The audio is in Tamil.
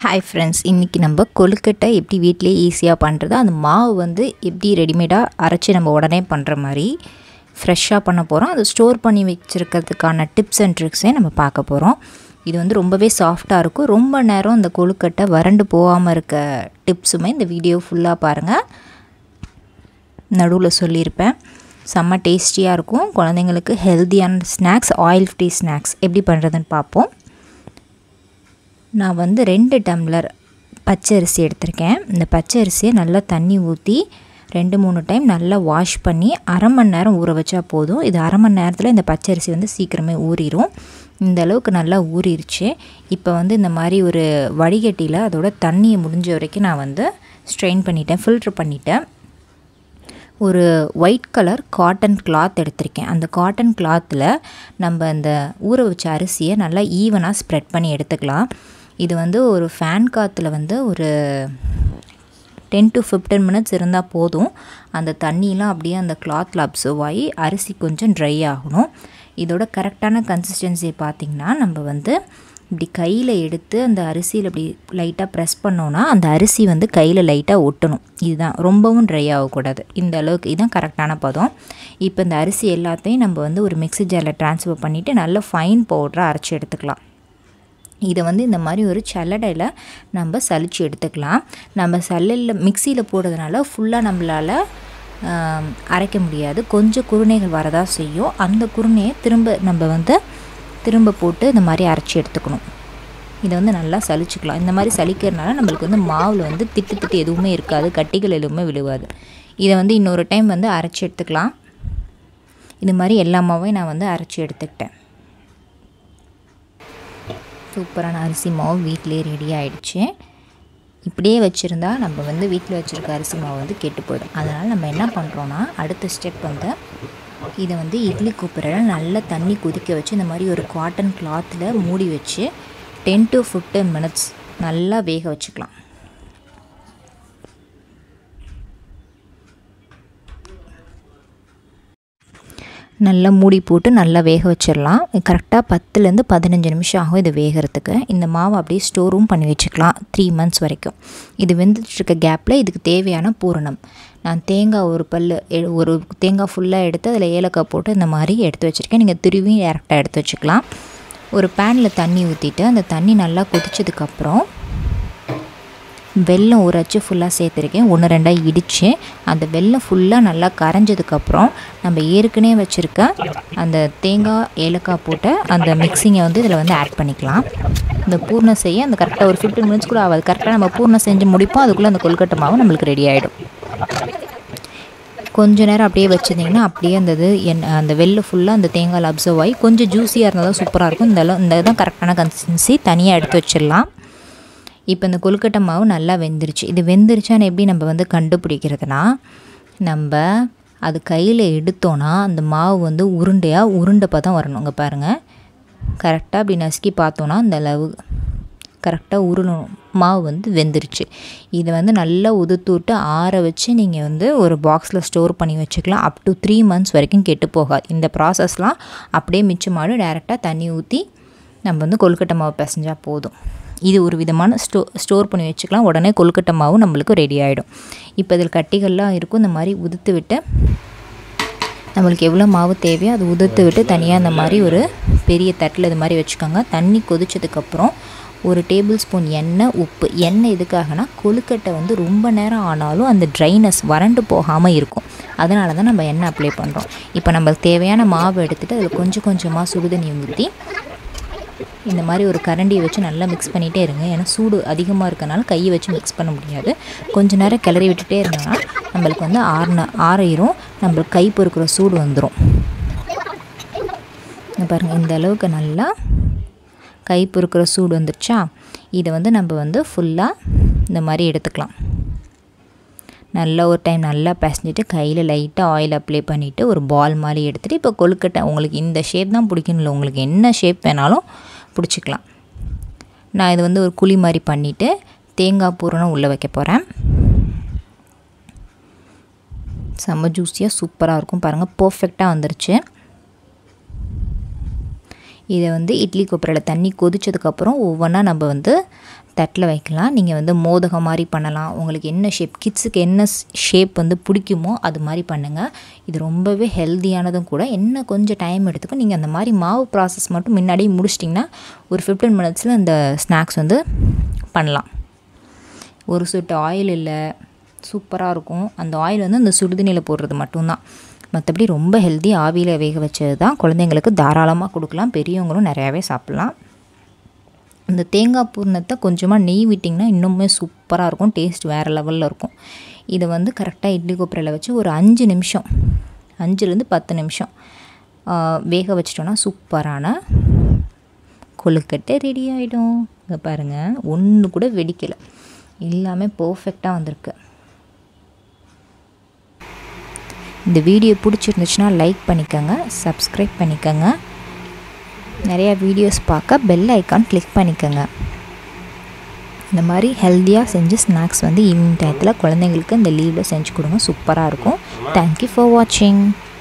ஹாய் ஃப்ரெண்ட்ஸ் இன்றைக்கி நம்ம கொழுக்கட்டை எப்படி வீட்டிலே ஈஸியாக பண்ணுறது அந்த மாவு வந்து எப்படி ரெடிமேடாக அரைச்சி நம்ம உடனே பண்ணுற மாதிரி ஃப்ரெஷ்ஷாக பண்ண போகிறோம் அது ஸ்டோர் பண்ணி வச்சுருக்கிறதுக்கான டிப்ஸ் அண்ட் ட்ரிக்ஸே நம்ம பார்க்க போகிறோம் இது வந்து ரொம்பவே சாஃப்டாக இருக்கும் ரொம்ப நேரம் இந்த கொழுக்கட்டை வறண்டு போகாமல் இருக்க டிப்ஸுமே இந்த வீடியோ ஃபுல்லாக பாருங்கள் நடுவில் சொல்லியிருப்பேன் செம்ம டேஸ்டியாக இருக்கும் குழந்தைங்களுக்கு ஹெல்த்தியான ஸ்நாக்ஸ் ஆயில் ஃப்ரீ ஸ்நாக்ஸ் எப்படி பண்ணுறதுன்னு பார்ப்போம் நான் வந்து ரெண்டு டம்ளர் பச்சை அரிசி எடுத்திருக்கேன் இந்த பச்சை அரிசியை நல்லா தண்ணி ஊற்றி ரெண்டு மூணு டைம் நல்லா வாஷ் பண்ணி அரை மணி நேரம் ஊற வச்சா போதும் இது அரை மணி நேரத்தில் இந்த பச்சை அரிசி வந்து சீக்கிரமே ஊறிடும் இந்த அளவுக்கு நல்லா ஊறிடுச்சு இப்போ வந்து இந்த மாதிரி ஒரு வடிகட்டியில் அதோட தண்ணியை முடிஞ்ச வரைக்கும் நான் வந்து ஸ்ட்ரெயின் பண்ணிட்டேன் ஃபில்ட்ரு பண்ணிட்டேன் ஒரு ஒயிட் கலர் காட்டன் கிளாத் எடுத்திருக்கேன் அந்த காட்டன் கிளாத்தில் நம்ம அந்த ஊற வச்ச அரிசியை நல்லா ஈவனாக ஸ்ப்ரெட் பண்ணி எடுத்துக்கலாம் இது வந்து ஒரு ஃபேன் காற்றுல வந்து ஒரு டென் டு ஃபிஃப்டீன் மினிட்ஸ் இருந்தால் போதும் அந்த தண்ணியெலாம் அப்படியே அந்த கிளாத்தில் அப்சர்வ் ஆகி அரிசி கொஞ்சம் ட்ரை ஆகணும் இதோட கரெக்டான கன்சிஸ்டன்சியை பார்த்திங்கன்னா நம்ம வந்து இப்படி கையில் எடுத்து அந்த அரிசியில் இப்படி லைட்டாக ப்ரெஸ் பண்ணோன்னா அந்த அரிசி வந்து கையில் லைட்டாக ஒட்டணும் இதுதான் ரொம்பவும் ட்ரை ஆகக்கூடாது இந்த அளவுக்கு இதுதான் கரெக்டான பதம் இப்போ இந்த அரிசி எல்லாத்தையும் நம்ம வந்து ஒரு மிக்ஸி ஜாரில் ட்ரான்ஸ்ஃபர் பண்ணிவிட்டு நல்ல ஃபைன் பவுடராக அரைச்சி எடுத்துக்கலாம் இதை வந்து இந்த மாதிரி ஒரு சல்லடையில் நம்ம சலிச்சு எடுத்துக்கலாம் நம்ம சல்லலில் மிக்சியில் போடுறதுனால ஃபுல்லாக நம்மளால் அரைக்க முடியாது கொஞ்சம் குருணைகள் வரதா செய்யும் அந்த குருணையை திரும்ப நம்ம வந்து திரும்ப போட்டு இந்த மாதிரி அரைச்சி எடுத்துக்கணும் இதை வந்து நல்லா சலிச்சுக்கலாம் இந்த மாதிரி சலிக்கிறதுனால நம்மளுக்கு வந்து மாவில் வந்து திட்டு திட்டு எதுவுமே இருக்காது கட்டிகள் எதுவுமே விழுவாது இதை வந்து இன்னொரு டைம் வந்து அரைச்சி எடுத்துக்கலாம் இது மாதிரி எல்லா மாவையும் நான் வந்து அரைச்சி எடுத்துக்கிட்டேன் சூப்பரான அரிசி மாவு வீட்டிலே ரெடி ஆகிடுச்சு இப்படியே வச்சுருந்தா நம்ம வந்து வீட்டில் வச்சுருக்க அரிசி மாவு வந்து கெட்டு போயிடும் அதனால் நம்ம என்ன பண்ணுறோன்னா அடுத்த ஸ்டெப் வந்து இதை வந்து இட்லி குப்பரில் நல்லா தண்ணி கொதிக்க வச்சு இந்த மாதிரி ஒரு காட்டன் கிளாத்தில் மூடி வச்சு டென் டு ஃபிஃப்டீன் மினிட்ஸ் நல்லா வேக வச்சுக்கலாம் நல்லா மூடி போட்டு நல்லா வேக வச்சிடலாம் கரெக்டாக பத்துலேருந்து பதினஞ்சு நிமிஷம் ஆகும் இது வேகிறதுக்கு இந்த மாவை அப்படியே ஸ்டோரும் பண்ணி வச்சுக்கலாம் த்ரீ மந்த்ஸ் வரைக்கும் இது வெந்துட்டுருக்க கேப்பில் இதுக்கு தேவையான பூரணம் நான் தேங்காய் ஒரு பல் ஒரு தேங்காய் ஃபுல்லாக எடுத்து அதில் ஏலக்காய் போட்டு இந்த மாதிரி எடுத்து வச்சுருக்கேன் நீங்கள் திரும்பியும் டேரெக்டாக எடுத்து வச்சுக்கலாம் ஒரு பேனில் தண்ணி ஊற்றிட்டு அந்த தண்ணி நல்லா கொதிச்சதுக்கப்புறம் வெல்லம் ஒரு அச்சு ஃபுல்லாக சேர்த்துருக்கேன் ஒன்று ரெண்டாக இடித்து அந்த வெல்லம் ஃபுல்லாக நல்லா கரைஞ்சதுக்கப்புறம் நம்ம ஏற்கனவே வச்சுருக்க அந்த தேங்காய் ஏலக்காய் போட்ட அந்த மிக்சிங்கை வந்து இதில் வந்து ஆட் பண்ணிக்கலாம் இந்த பூர்ணம் செய்ய அந்த கரெக்டாக ஒரு ஃபிஃப்டீன் மினிட்ஸ் கூட ஆகாது கரெக்டாக நம்ம பூர்ணம் செஞ்சு முடிப்போம் அதுக்குள்ளே அந்த கொல்கட்டை மாவு நம்மளுக்கு ரெடி ஆகிடும் கொஞ்ச நேரம் அப்படியே வச்சுருந்திங்கன்னா அப்படியே அந்த இது என் அந்த வெள்ளை ஃபுல்லாக அந்த தேங்காயில் அப்சர்வ் ஆகி கொஞ்சம் ஜூஸியாக இருந்தால் தான் சூப்பராக இருக்கும் இந்த இந்த தான் கரெக்டான கன்சிஸ்டன்சி தனியாக எடுத்து வச்சிடலாம் இப்போ இந்த கொழுக்கட்டை மாவு நல்லா வெந்துருச்சு இது வெந்துருச்சான்னு எப்படி நம்ம வந்து கண்டுபிடிக்கிறதுனா நம்ம அது கையில் எடுத்தோன்னா அந்த மாவு வந்து உருண்டையாக உருண்டை தான் வரணும் இங்கே பாருங்கள் கரெக்டாக அப்படி நசுக்கி பார்த்தோன்னா அந்த அளவு கரெக்டாக உருணும் மாவு வந்து வெந்துருச்சு இதை வந்து நல்லா உதுத்து விட்டு ஆற வச்சு நீங்கள் வந்து ஒரு பாக்ஸில் ஸ்டோர் பண்ணி வச்சுக்கலாம் அப் டு த்ரீ மந்த்ஸ் வரைக்கும் கெட்டு போகாது இந்த ப்ராசஸ்லாம் அப்படியே மிச்சமாடும் டேரெக்டாக தண்ணி ஊற்றி நம்ம வந்து கொழுக்கட்டை மாவு பிசைஞ்சால் போதும் இது ஒரு விதமான ஸ்டோ ஸ்டோர் பண்ணி வச்சுக்கலாம் உடனே கொழுக்கட்டை மாவு நம்மளுக்கு ரெடி ஆகிடும் இப்போ இதில் கட்டிகள்லாம் இருக்கும் இந்த மாதிரி உதுத்து விட்டு நம்மளுக்கு எவ்வளோ மாவு தேவையோ அது உதுத்து விட்டு தனியாக இந்த மாதிரி ஒரு பெரிய தட்டில் இது மாதிரி வச்சுக்கோங்க தண்ணி கொதிச்சதுக்கப்புறம் ஒரு டேபிள் ஸ்பூன் எண்ணெய் உப்பு எண்ணெய் எதுக்காகனா கொழுக்கட்டை வந்து ரொம்ப நேரம் ஆனாலும் அந்த ட்ரைனஸ் வறண்டு போகாமல் இருக்கும் அதனால தான் நம்ம எண்ணெய் அப்ளை பண்ணுறோம் இப்போ நம்மளுக்கு தேவையான மாவு எடுத்துகிட்டு அதில் கொஞ்சம் கொஞ்சமாக சுடுதண்ணி ஊற்றி இந்த மாதிரி ஒரு கரண்டியை வச்சு நல்லா மிக்ஸ் பண்ணிகிட்டே இருங்க ஏன்னா சூடு அதிகமாக இருக்கனால கையை வச்சு மிக்ஸ் பண்ண முடியாது கொஞ்ச நேரம் கிளறி விட்டுட்டே இருந்தோம்னா நம்மளுக்கு வந்து ஆறுன ஆறையிரும் நம்மளுக்கு கை பொறுக்கிற சூடு வந்துடும் பாருங்கள் இந்த அளவுக்கு நல்லா கை பொறுக்கிற சூடு வந்துருச்சா இதை வந்து நம்ம வந்து ஃபுல்லாக இந்த மாதிரி எடுத்துக்கலாம் நல்லா ஒரு டைம் நல்லா பிசைஞ்சிட்டு கையில் லைட்டாக ஆயில் அப்ளை பண்ணிவிட்டு ஒரு பால் மாதிரி எடுத்துகிட்டு இப்போ கொழுக்கட்டை உங்களுக்கு இந்த ஷேப் தான் பிடிக்கணும் இல்லை உங்களுக்கு என்ன ஷேப் வேணாலும் பிடிச்சிக்கலாம் நான் இது வந்து ஒரு குழி மாதிரி பண்ணிவிட்டு தேங்காய் பூரணம் உள்ளே வைக்க போகிறேன் செம்ம ஜூஸியாக சூப்பராக இருக்கும் பாருங்கள் பர்ஃபெக்டாக வந்துருச்சு இதை வந்து இட்லி கொப்பரையில் தண்ணி கொதிச்சதுக்கப்புறம் ஒவ்வொன்றா நம்ம வந்து தட்டில் வைக்கலாம் நீங்கள் வந்து மோதகம் மாதிரி பண்ணலாம் உங்களுக்கு என்ன ஷேப் கிட்ஸுக்கு என்ன ஷேப் வந்து பிடிக்குமோ அது மாதிரி பண்ணுங்கள் இது ரொம்பவே ஹெல்த்தியானதும் கூட என்ன கொஞ்சம் டைம் எடுத்துக்கும் நீங்கள் அந்த மாதிரி மாவு ப்ராசஸ் மட்டும் முன்னாடியே முடிச்சிட்டிங்கன்னா ஒரு ஃபிஃப்டீன் மினிட்ஸில் இந்த ஸ்நாக்ஸ் வந்து பண்ணலாம் ஒரு சொட்டு ஆயில் இல்லை சூப்பராக இருக்கும் அந்த ஆயில் வந்து அந்த சுடுதண்ணியில் போடுறது மட்டும்தான் மற்றபடி ரொம்ப ஹெல்த்தி ஆவியில் வேக வச்சது தான் குழந்தைங்களுக்கு தாராளமாக கொடுக்கலாம் பெரியவங்களும் நிறையாவே சாப்பிட்லாம் இந்த தேங்காய் பூர்ணத்தை கொஞ்சமாக நெய் விட்டிங்கன்னா இன்னுமே சூப்பராக இருக்கும் டேஸ்ட் வேறு லெவலில் இருக்கும் இதை வந்து கரெக்டாக இட்லி கொப்பரையில் வச்சு ஒரு அஞ்சு நிமிஷம் அஞ்சுலேருந்து பத்து நிமிஷம் வேக வச்சிட்டோன்னா சூப்பரான கொழுக்கட்டை ரெடி ஆகிடும் இங்கே பாருங்கள் ஒன்று கூட வெடிக்கலை எல்லாமே பர்ஃபெக்டாக வந்திருக்கு இந்த வீடியோ பிடிச்சிருந்துச்சுன்னா லைக் பண்ணிக்கோங்க சப்ஸ்கிரைப் பண்ணிக்கோங்க நிறையா வீடியோஸ் பார்க்க பெல் ஐக்கான் கிளிக் பண்ணிக்கோங்க இந்த மாதிரி ஹெல்த்தியாக செஞ்சு ஸ்நாக்ஸ் வந்து ஈவினிங் டயத்தில் குழந்தைங்களுக்கு இந்த லீவில் செஞ்சு கொடுங்க சூப்பராக இருக்கும் தேங்க்யூ ஃபார் வாட்சிங்